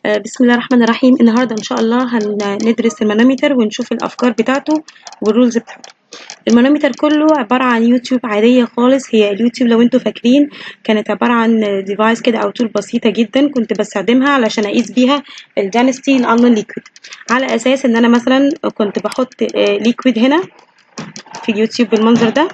آه، بسم الله الرحمن الرحيم النهارده ان شاء الله هندرس المانومتر ونشوف الافكار بتاعته والرولز بتاعته المانومتر كله عباره عن يوتيوب عاديه خالص هي اليوتيوب لو انتوا فاكرين كانت عباره عن ديفايس كده او تول بسيطه جدا كنت بستخدمها علشان اقيس بيها الدانستي الانون ليكويد على اساس ان انا مثلا كنت بحط ليكويد هنا في اليوتيوب بالمنظر ده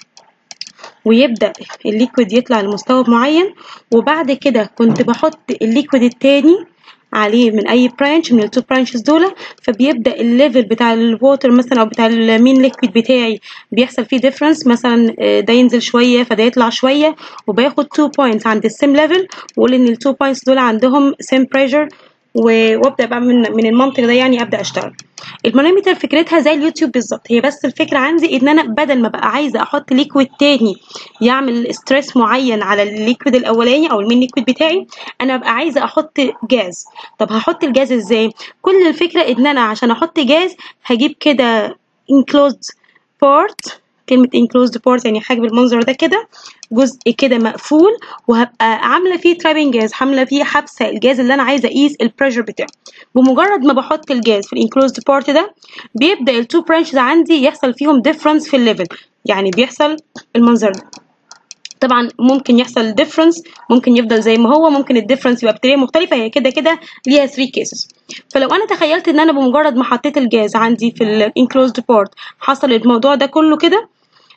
ويبدأ الليكويد يطلع لمستوى معين وبعد كده كنت بحط الليكويد التاني عليه من اي برانش من التو برانشز دول فبيبدا الليفل بتاع الووتر مثلا او بتاع المين ليكويد بتاعي بيحصل فيه ديفرنس مثلا ده ينزل شويه فده يطلع شويه وباخد 2 بوينتس عند السيم ليفل واقول ان التو بوينتس دول عندهم سيم بريشر وابدا بقى من من المنطق ده يعني ابدا اشتغل المانومتر فكرتها زي اليوتيوب بالظبط هي بس الفكره عندي ان انا بدل ما بقى عايزه احط ليكويد تاني يعمل ستريس معين على الليكويد الاولاني او المين ليكويد بتاعي انا بقى عايزه احط جاز طب هحط الجاز ازاي كل الفكره ان انا عشان احط جاز هجيب كده enclosed port كلمة enclosed port يعني حاجة بالمنظر ده كده جزء كده مقفول وهبقى عاملة فيه trapping جاز عاملة فيه حبسة الجاز اللي أنا عايزة أقيس البريشر بتاعه بمجرد ما بحط الجاز في enclosed port ده بيبدأ التو برانشز عندي يحصل فيهم difference في الليفل يعني بيحصل المنظر ده طبعا ممكن يحصل ديفرنس ممكن يفضل زي ما هو ممكن الديفرنس يبقى بطريقه مختلفه هي كده كده ليها 3 كيسز فلو انا تخيلت ان انا بمجرد ما حطيت الجاز عندي في الانكلوزد بورت حصل الموضوع ده كله كده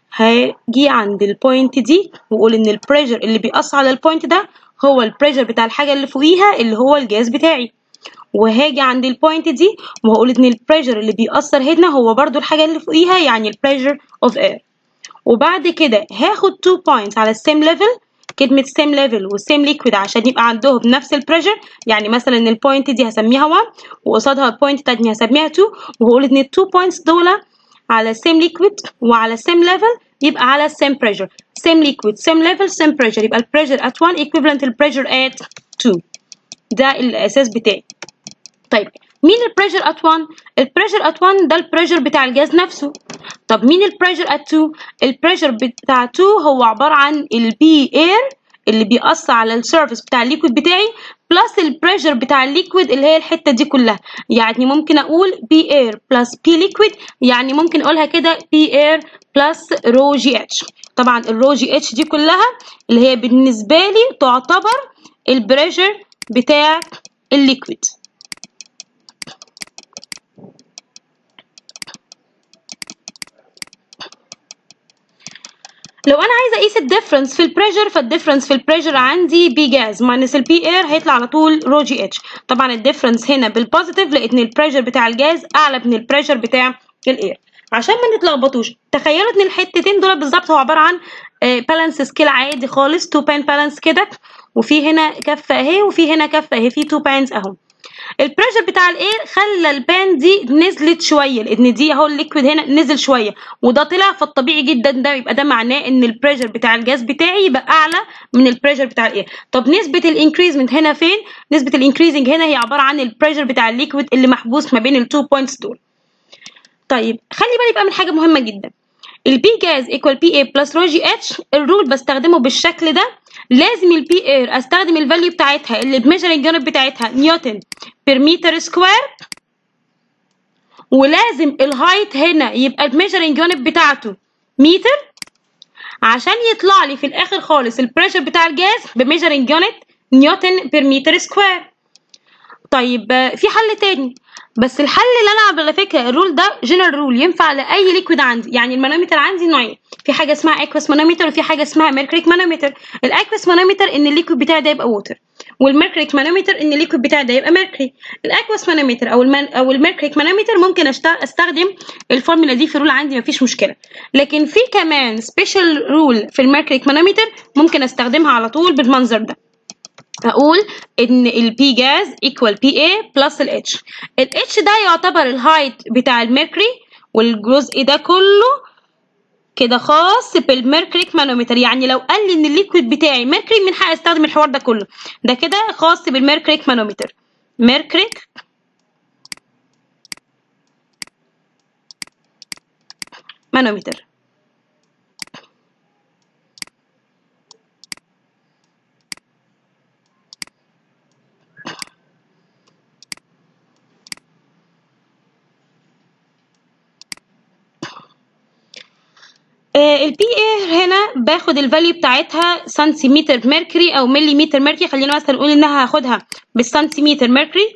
هاجي عند البوينت دي واقول ان البريشر اللي بيأثر على البوينت ده هو البريشر بتاع الحاجه اللي فوقيها اللي هو الجاز بتاعي وهاجي عند البوينت دي وهقول ان البريشر اللي بيأثر هنا هو برضو الحاجه اللي فوقيها يعني البريشر اوف اير وبعد كده هاخد 2 بوينتس على السيم ليفل كلمة سيم ليفل والسيم ليكويد عشان يبقى عندهم نفس البريشر يعني مثلا البوينت دي هسميها 1 وقصادها البوينت تانية هسميها 2 وهقول ان ال 2 بوينتس دول على السيم ليكويد وعلى السيم ليفل يبقى على السيم بريشر سيم ليكويد سيم ليفل سيم بريشر يبقى البريشر at 1 equivalent البريشر at 2 ده الاساس بتاعي طيب مين البريشر ات 1 البريشر ات 1 ده البريشر بتاع الجاز نفسه طب مين البريشر ات 2 البريشر بتاع 2 هو عباره عن البي اير اللي بيأثر على السيرفيس بتاع الليكويد بتاعي بلس البريشر بتاع الليكويد اللي هي الحته دي كلها يعني ممكن اقول بي اير بلس بي ليكويد يعني ممكن اقولها كده بي اير بلس رو جي اتش طبعا الرو جي اتش دي كلها اللي هي بالنسبه لي تعتبر البريشر بتاع الليكويد لو انا عايزه اقيس الديفرنس في البريشر فالديفرنس في البريشر عندي بي جاز ماينس البي اير هيطلع على طول رو جي اتش طبعا الديفرنس هنا بالبوزيتيف لان البريشر بتاع الجاز اعلى من البريشر بتاع الاير عشان ما نتلخبطوش تخيلوا ان الحتتين دول بالظبط هو عباره عن بالانس سكيل عادي خالص تو بان بالانس كده وفي هنا كفه اهي وفي هنا كفه اهي في تو بانز اهو البريشر بتاع الاير خلى البان دي نزلت شويه لان دي اهو الليكويد هنا نزل شويه وده طلع فالطبيعي جدا ده يبقى ده معناه ان البريشر بتاع الجاز بتاعي يبقى اعلى من البريشر بتاع الاير طب نسبه الانكريزمنت هنا فين نسبه الانكريزنج هنا هي عباره عن البريشر بتاع الليكويد اللي محبوس ما بين التو بوينتس دول طيب خلي بالي بقى من حاجه مهمه جدا البي جاز ايكوال بي اي بلس رو جي اتش الرول بستخدمه بالشكل ده لازم البي اير استخدم الفاليو بتاعتها اللي بميجرنج يونت بتاعتها نيوتن بير متر سكوير ولازم الهايت هنا يبقى الميجرنج يونت بتاعته متر عشان يطلع لي في الاخر خالص البريشر بتاع الجاز بميجرنج يونت نيوتن بير متر سكوير طيب في حل تاني بس الحل اللي انا على فكره الرول ده جنرال رول ينفع لاي ليكويد عندي يعني المانومتر عندي نوعين في حاجه اسمها اكوس مانومتر وفي حاجه اسمها ميركوريك مانومتر الاكوس مانومتر ان الليكويد بتاعي ده يبقى ووتر والميركوريك مانومتر ان الليكويد بتاعي ده يبقى ميركوري الاكوس مانومتر او المن او الميركوريك مانومتر ممكن استخدم الفورمولا دي في رول عندي مفيش مشكله لكن في كمان سبيشال رول في الميركوريك مانومتر ممكن استخدمها على طول بالمنظر ده هقول ان البي جاز ايكوال بي اي بلس الاتش الاتش ده يعتبر الهايت بتاع الميركوري والجزء ده كله كده خاص بالميركوريك مانومتر يعني لو قال لي ان الليكويد بتاعي ميركوري من حق استخدم الحوار ده كله ده كده خاص بالميركوريك مانومتر ميركوريك مانومتر البي اي هنا باخد الفاليو بتاعتها سنتيمتر ميركوري او مليمتر ميركوري خلينا مثلا نقول انها هاخدها بالسنتيمتر ميركوري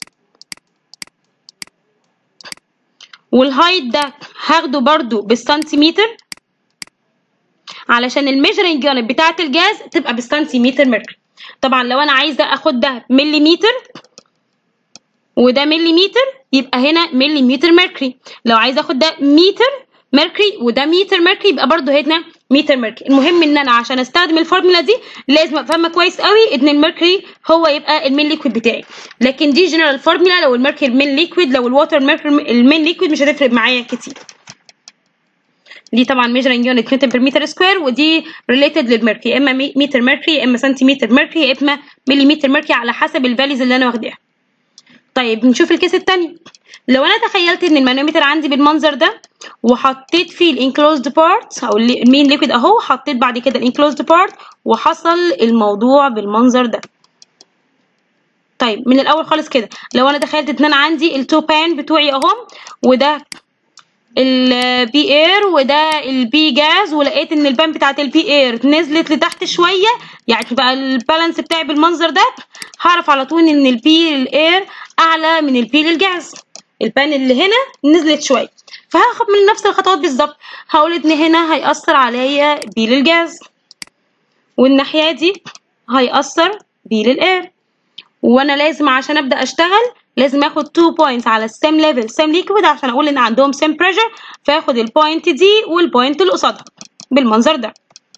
والهايت ده هاخده برضو بالسنتيمتر علشان الميجرنج يونت بتاعة الجاز تبقى بالسنتيمتر ميركوري طبعا لو انا عايزه اخد ده مليمتر وده مليمتر يبقى هنا مليمتر ميركوري لو عايزه اخد ده متر ميركوري وده متر ميركوري يبقى برضو هنا متر ميركوري المهم ان انا عشان استخدم الفورمولا دي لازم افهمها كويس قوي ان الميركوري هو يبقى المين ليكويد بتاعي لكن دي جنرال فورمولا لو الميركوري المين ليكويد لو الووتر ميركوري المين ليكويد مش هتفرق معايا كتير دي طبعا measuring unit متر بير متر سكوير ودي related للميركوري يا اما متر ميركوري يا اما سنتيمتر ميركوري يا اما مليمتر ميركوري على حسب الفاليز اللي انا واخداها طيب نشوف الكيس التاني لو انا تخيلت ان المانومتر عندي بالمنظر ده وحطيت فيه الانكلوزد بارت او المين ليكويد اهو حطيت بعد كده الانكلوزد بارت وحصل الموضوع بالمنظر ده طيب من الاول خالص كده لو انا تخيلت ان انا عندي التو بان بتوعي اهم وده البي اير وده البي جاز ولقيت ان البان بتاعت البي اير نزلت لتحت شويه يعني بقى البالانس بتاعي بالمنظر ده هعرف على طول ان البي للاير اعلى من البي للجاز البان اللي هنا نزلت شويه فهاخد من نفس الخطوات بالظبط هقول ان هنا هيأثر عليا بي للجاز والناحيه دي هيأثر بي للاير وانا لازم عشان ابدا اشتغل لازم اخد 2 بوينتس على السيم ليفل سيم ليكويد عشان اقول ان عندهم سيم بريشر فاخد البوينت دي والبوينت اللي قصادها بالمنظر ده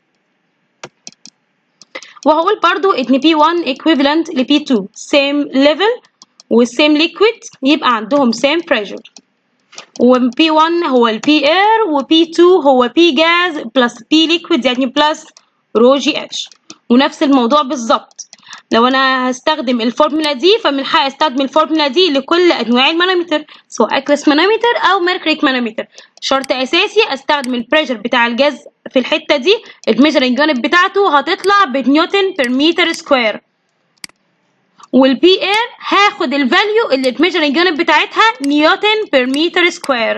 وهقول برضو ان P1 equivalent ل P2 same level والسيم ليكويد يبقى عندهم same pressure و P1 هو ال P air و P2 هو P gas plus P liquid يعني plus rho GH ونفس الموضوع بالظبط لو انا هستخدم الفورمولا دي فمن حقي استخدم الفورمولا دي لكل انواع المانومتر سواء اكلس مانومتر او ميركوريك مانومتر شرط اساسي استخدم البريشر بتاع الجاز في الحته دي الميجرنج يونت بتاعته هتطلع بنيوتن بير متر سكوير والبي اير هاخد الفاليو اللي الميجرنج يونت بتاعتها نيوتن بير متر سكوير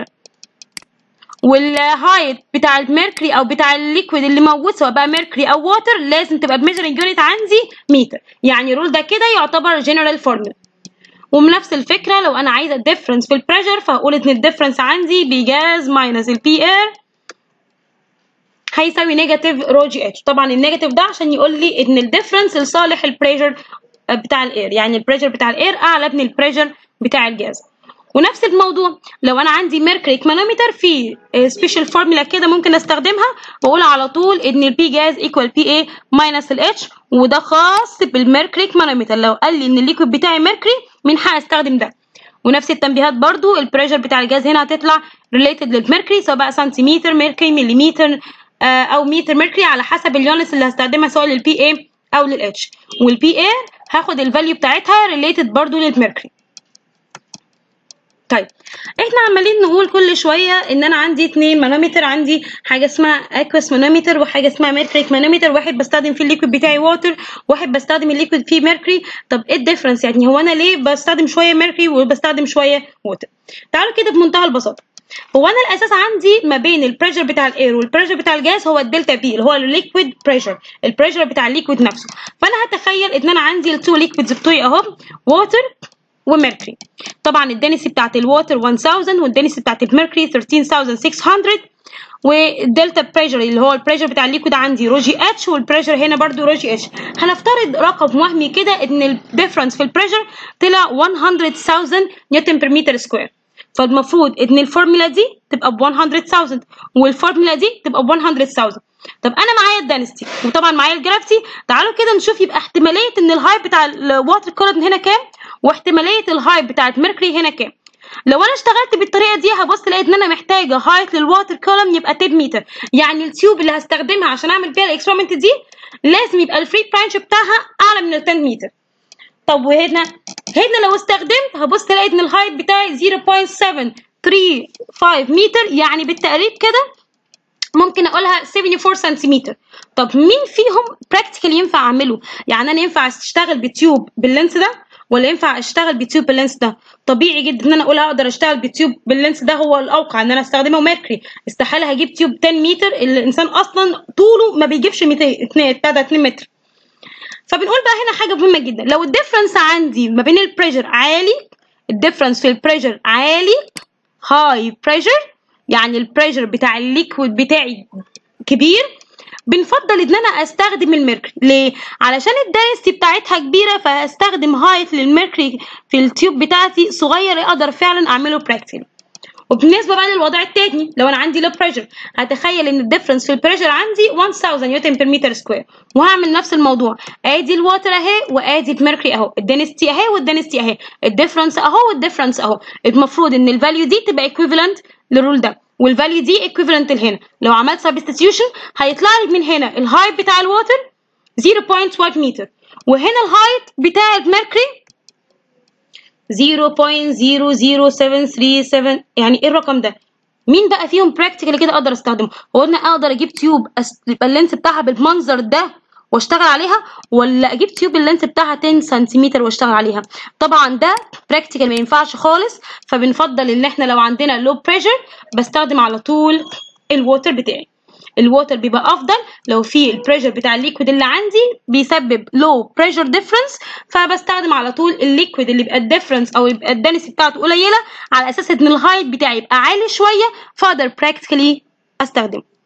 والهايت بتاع الميركوري او بتاع الليكويد اللي موجود سواء بقى ميركوري او ووتر لازم تبقى بميجرنج يونت عندي متر يعني رول ده كده يعتبر جنرال فورمولا وبنفس الفكره لو انا عايزه الديفرنس في البريشر فهقول ان الديفرنس عندي بجاز ماينس البي اير هيساوي نيجاتيف رو جي اتش طبعا النيجاتيف ده عشان يقول لي ان الديفرنس لصالح البريشر بتاع الاير يعني البريشر بتاع الاير اعلى من البريشر بتاع الجاز ونفس الموضوع لو انا عندي ميركوريك مانومتر في سبيشال فورمولا كده ممكن استخدمها واقول على طول ان البي جاز ايكوال بي اي ماينس الاتش وده خاص بالميركوريك مانومتر لو قال لي ان الليكويد بتاعي ميركوري من حق استخدم ده ونفس التنبيهات برضو البريشر بتاع الجاز هنا هتطلع ريليتد للميركوري سواء بقى سنتيمتر ميركوري مليمتر آه او متر ميركوري على حسب اليونتس اللي هستخدمها سواء للبي اي او للاتش والبي اي هاخد الفاليو بتاعتها ريليتد برضو للميركوري طيب احنا عمالين نقول كل شويه ان انا عندي اتنين مانومتر عندي حاجه اسمها اكوس مانومتر وحاجه اسمها ميركوريك مانومتر واحد بستخدم فيه الليكويد بتاعي ووتر واحد بستخدم الليكويد فيه ميركوري طب ايه الديفرنس يعني هو انا ليه بستخدم شويه ميركوري وبستخدم شويه ووتر تعالوا كده بمنتهى البساطه هو انا الاساس عندي ما بين البريشر بتاع الاير والبريشر بتاع الجاز هو الدلتا بي اللي هو الليكويد بريشر البريشر بتاع الليكويد نفسه فانا هتخيل ان انا عندي التو ليكويدز بتوعي اهو ووتر وميركوري طبعا الدنسي بتاعت الووتر 1000 والدنسي بتاعت الميركوري 13600 والدلتا بريشر اللي هو البريشر بتاع الليكويد عندي رو جي اتش والبريشر هنا برضو رو جي اتش هنفترض رقم وهمي كده ان الديفرنس في البريشر طلع 100000 نيوتن بير متر سكوير فالمفروض ان الفورمولا دي تبقى ب 100000 والفورمولا دي تبقى ب 100000 طب انا معايا الدنستي وطبعا معايا الجرافيتي تعالوا كده نشوف يبقى احتماليه ان الهايت بتاع الواتر كولوم هنا كام واحتماليه الهايت بتاعت ميركوري هنا كام لو انا اشتغلت بالطريقه دي هبص لقيت ان انا محتاجه هايت للواتر كولوم يبقى 10 متر يعني التيوب اللي هستخدمها عشان اعمل بيها الاكسبيرمنت دي لازم يبقى الفري برانش بتاعها اعلى من ال 10 متر طب وهنا هنا لو استخدمت هبص لقيت ان الهايت بتاعي 0.735 متر يعني بالتقريب كده ممكن اقولها 74 سنتيمتر طب مين فيهم براكتيكال ينفع اعمله يعني انا ينفع اشتغل بتيوب باللينس ده ولا ينفع اشتغل بتيوب باللينس ده طبيعي جدا ان انا اقول اقدر اشتغل بتيوب باللينس ده هو الاوقع ان انا استخدمه ميركوري استحاله هجيب تيوب 10 متر الانسان اصلا طوله ما بيجيبش 200 2 2 متر فبنقول بقى هنا حاجه مهمه جدا لو الديفرنس عندي ما بين البريشر عالي الديفرنس في البريشر عالي هاي بريشر يعني البريشر بتاع الليكويد بتاعي كبير بنفضل ان انا استخدم الميركوري ليه علشان الدايستي بتاعتها كبيره فاستخدم هايت للميركوري في التيوب بتاعتي صغير اقدر فعلا اعمله براكتيكلي وبالنسبه بقى للوضع التاني لو انا عندي لو بريشر هتخيل ان الديفرنس في البريشر عندي 1000 نيوتن بير متر سكوير وهعمل نفس الموضوع ادي الواتر اهي وادي الميركوري اهو الدنستي اهي والدنستي اهي الديفرنس اهو والديفرنس اهو المفروض ان الفاليو دي تبقى ايكويفالنت للرول ده والفاليو دي ايكويفالنت لهنا لو عملت سبستيتيوشن هيطلع لي من هنا الهايت بتاع الواتر 0.1 متر وهنا الهايت بتاع الميركوري 0.00737 يعني ايه الرقم ده مين بقى فيهم براكتيكال كده اقدر استخدمه هو انا اقدر اجيب تيوب يبقى اللينس بتاعها بالمنظر ده واشتغل عليها ولا اجيب تيوب اللينس بتاعها 10 سنتيمتر واشتغل عليها طبعا ده براكتيكال ما ينفعش خالص فبنفضل ان احنا لو عندنا لو بريشر بستخدم على طول الووتر بتاعي الووتر بيبقى افضل لو في البريشر بتاع الليكويد اللي عندي بيسبب لو بريشر ديفرنس فبستخدم على طول الليكويد اللي يبقى الديفرنس او يبقى الدنسي بتاعته قليله على اساس ان الهايت بتاعي يبقى عالي شويه فاقدر براكتيكالي استخدمه